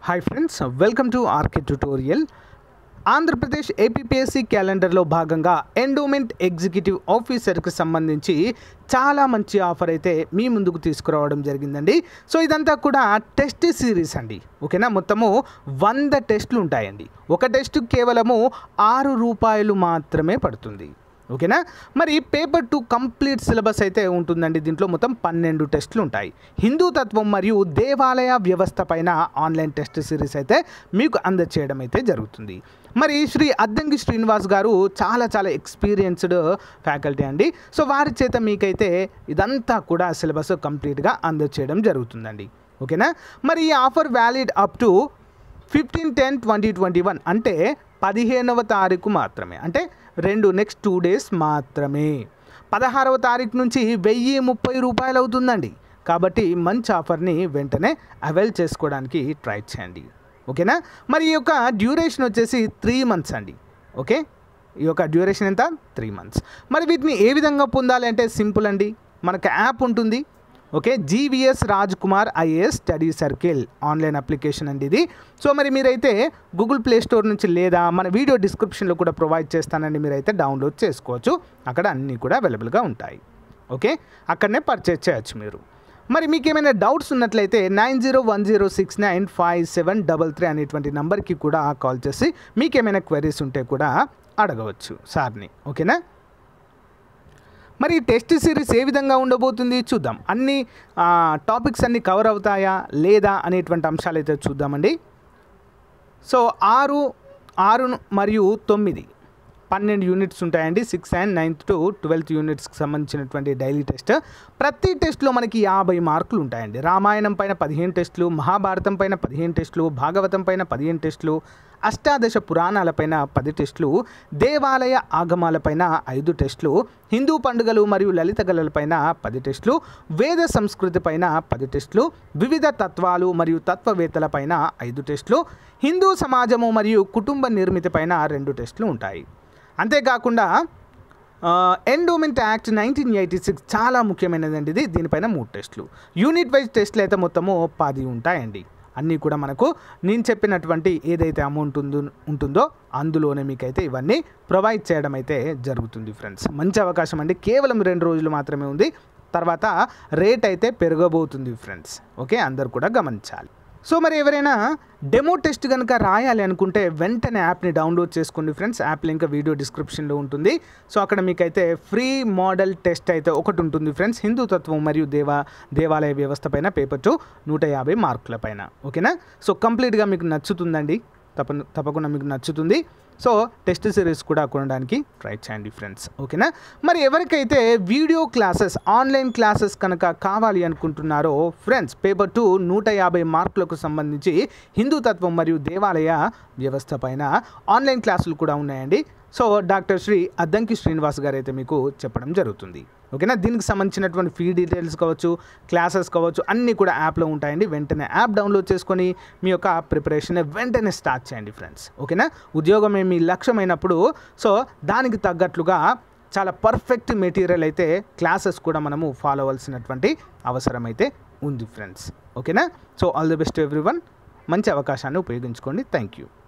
hi friends welcome to RK tutorial Andhra Pradesh APPSC క్యాలెండర్లో భాగంగా endowment executive ఆఫీసర్కి సంబంధించి చాలా మంచి ఆఫర్ అయితే మీ ముందుకు తీసుకురావడం జరిగిందండి సో ఇదంతా కూడా టెస్ట్ సిరీస్ అండి ఓకేనా మొత్తము వంద టెస్టులు ఉంటాయండి ఒక టెస్ట్ కేవలము ఆరు రూపాయలు మాత్రమే పడుతుంది ఓకేనా మరి పేపర్ టూ కంప్లీట్ సిలబస్ అయితే ఉంటుందండి దీంట్లో మొత్తం పన్నెండు టెస్టులు ఉంటాయి హిందూ తత్వం మరియు దేవాలయ వ్యవస్థ పైన ఆన్లైన్ టెస్ట్ సిరీస్ అయితే మీకు అందచేయడం అయితే జరుగుతుంది మరి శ్రీ అద్దంకి శ్రీనివాస్ గారు చాలా చాలా ఎక్స్పీరియన్స్డ్ ఫ్యాకల్టీ అండి సో వారి చేత మీకైతే ఇదంతా కూడా సిలబస్ కంప్లీట్గా అందచేయడం జరుగుతుందండి ఓకేనా మరి ఈ offer valid up to fifteen ten twenty twenty one అంటే పదిహేనవ తారీఖు మాత్రమే అంటే రెండు నెక్స్ట్ టూ డేస్ మాత్రమే పదహారవ తారీఖు నుంచి వెయ్యి ముప్పై రూపాయలు అవుతుందండి కాబట్టి మంచి ఆఫర్ని వెంటనే అవైల్ చేసుకోవడానికి ట్రై చేయండి ఓకేనా మరి ఈ యొక్క డ్యూరేషన్ వచ్చేసి త్రీ మంత్స్ అండి ఓకే ఈ యొక్క డ్యూరేషన్ ఎంత త్రీ మంత్స్ మరి వీటిని ఏ విధంగా పొందాలి అంటే సింపుల్ అండి మనకు యాప్ ఉంటుంది okay GVS Raj Kumar IAS study circle online application అండి ఇది సో మరి మీరైతే గూగుల్ ప్లే స్టోర్ నుంచి లేదా మన వీడియో డిస్క్రిప్షన్లో కూడా ప్రొవైడ్ చేస్తానండి మీరైతే డౌన్లోడ్ చేసుకోవచ్చు అక్కడ అన్నీ కూడా అవైలబుల్గా ఉంటాయి ఓకే అక్కడనే పర్చేజ్ చేయొచ్చు మీరు మరి మీకు ఏమైనా డౌట్స్ ఉన్నట్లయితే nine zero one zero six nine five seven double three అనేటువంటి నెంబర్కి కూడా కాల్ చేసి మీకు ఏమైనా క్వైరీస్ ఉంటే కూడా అడగవచ్చు సార్ని ఓకేనా మరి ఈ టెస్ట్ సిరీస్ ఏ విధంగా ఉండబోతుంది చూద్దాం అన్ని టాపిక్స్ అన్ని కవర్ అవుతాయా లేదా అనేటువంటి అంశాలు అయితే చూద్దామండి సో ఆరు ఆరు మరియు తొమ్మిది పన్నెండు యూనిట్స్ ఉంటాయండి six and ninth to twelfth యూనిట్స్కి సంబంధించినటువంటి డైలీ టెస్ట్ ప్రతి టెస్ట్లో మనకి యాభై మార్కులు ఉంటాయండి రామాయణం పైన పదిహేను టెస్టులు మహాభారతం పైన పదిహేను టెస్టులు భాగవతం పైన పదిహేను టెస్టులు అష్టాదశ పురాణాలపైన పది టెస్టులు దేవాలయ ఆగమాలపైన ఐదు టెస్టులు హిందూ పండుగలు మరియు లలిత కళలపైన పది టెస్టులు వేద సంస్కృతి పైన పది టెస్టులు వివిధ తత్వాలు మరియు తత్వవేత్తలపైన ఐదు టెస్టులు హిందూ సమాజము మరియు కుటుంబ నిర్మితి పైన రెండు టెస్టులు ఉంటాయి అంతేకాకుండా endowment act nineteen eighty six చాలా ముఖ్యమైనదండి ఇది దీనిపైన మూడు టెస్టులు యూనిట్ వైజ్ టెస్టులు అయితే మొత్తము పది ఉంటాయండి అన్నీ కూడా మనకు నేను చెప్పినటువంటి ఏదైతే అమౌంట్ ఉందో ఉంటుందో అందులోనే మీకైతే ఇవన్నీ ప్రొవైడ్ చేయడం అయితే జరుగుతుంది ఫ్రెండ్స్ మంచి అవకాశం అండి కేవలం రెండు రోజులు మాత్రమే ఉంది తర్వాత రేట్ అయితే పెరగబోతుంది ఫ్రెండ్స్ ఓకే అందరు కూడా గమనించాలి సో మరి ఎవరైనా డెమో టెస్ట్ కనుక రాయాలి అనుకుంటే వెంటనే యాప్ని డౌన్లోడ్ చేసుకోండి ఫ్రెండ్స్ యాప్ లింక్ వీడియో డిస్క్రిప్షన్లో ఉంటుంది సో అక్కడ మీకైతే ఫ్రీ మోడల్ టెస్ట్ అయితే ఒకటి ఉంటుంది ఫ్రెండ్స్ హిందూ తత్వం మరియు దేవా దేవాలయ వ్యవస్థ పైన పేపర్ టు నూట యాభై మార్కుల పైన ఓకేనా సో కంప్లీట్గా మీకు నచ్చుతుందండి తప్ప తప్పకుండా మీకు నచ్చుతుంది సో టెస్ట్ సిరీస్ కూడా కొనడానికి ట్రై చేయండి ఫ్రెండ్స్ ఓకేనా మరి ఎవరికైతే వీడియో క్లాసెస్ ఆన్లైన్ క్లాసెస్ కనుక కావాలి అనుకుంటున్నారో ఫ్రెండ్స్ పేపర్ టూ నూట యాభై మార్కులకు సంబంధించి హిందూ తత్వం మరియు దేవాలయ వ్యవస్థ పైన ఆన్లైన్ క్లాసులు కూడా ఉన్నాయండి సో డాక్టర్ శ్రీ అద్దంకి శ్రీనివాస్ గారు అయితే మీకు చెప్పడం జరుగుతుంది ఓకేనా దీనికి సంబంధించినటువంటి ఫీ డీటెయిల్స్ కావచ్చు క్లాసెస్ కావచ్చు అన్నీ కూడా యాప్లో ఉంటాయండి వెంటనే యాప్ డౌన్లోడ్ చేసుకొని మీ యొక్క ప్రిపరేషన్ వెంటనే స్టార్ట్ చేయండి ఫ్రెండ్స్ ఓకేనా ఉద్యోగమే మీ లక్ష్యమైనప్పుడు సో దానికి తగ్గట్లుగా చాలా పర్ఫెక్ట్ మెటీరియల్ అయితే క్లాసెస్ కూడా మనము ఫాలో అవ్వాల్సినటువంటి అవసరం అయితే ఉంది ఫ్రెండ్స్ ఓకేనా so all the best every మంచి అవకాశాన్ని ఉపయోగించుకోండి థ్యాంక్ యూ